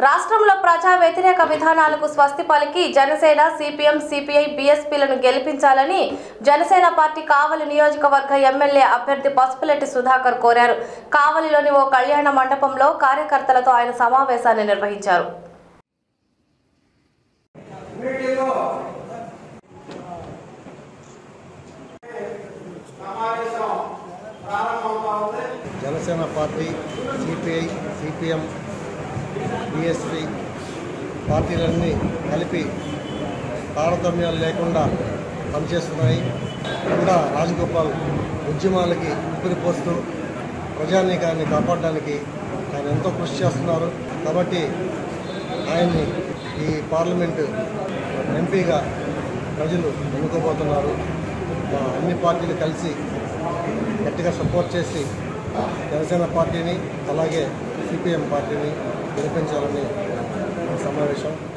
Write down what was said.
రాష్ట్రంలో ప్రజా వ్యతిరేక విధానాలకు స్వస్తి పలికి జనసేన సిపిఎం సిపిఐ బీఎస్పీలను గెలిపించాలని జనసేన పార్టీ కావలి నియోజకవర్గ ఎమ్మెల్యే అభ్యర్థి పసుపులెట్టి సుధాకర్ కోరారు కావలిలోని ఓ కళ్యాణ మండపంలో కార్యకర్తలతో ఆయన సమావేశాన్ని నిర్వహించారు Janasena party CPI CPM BSP పార్టీలన్నీ కలిపి తారతమ్యాలు లేకుండా పనిచేస్తున్నాయి కూడా రాజగోపాల్ ఉద్యమాలకి ఊపిరి పోస్తూ ప్రజానీకాన్ని కాపాడడానికి ఆయన ఎంతో కృషి చేస్తున్నారు కాబట్టి ఆయన్ని ఈ పార్లమెంటు ఎంపీగా ప్రజలు ఎన్నుకోబోతున్నారు మా అన్ని పార్టీలు కలిసి గట్టిగా సపోర్ట్ చేసి జనసేన పార్టీని అలాగే సిపిఎం పార్టీని గెలిపించాలని ఈ సమావేశం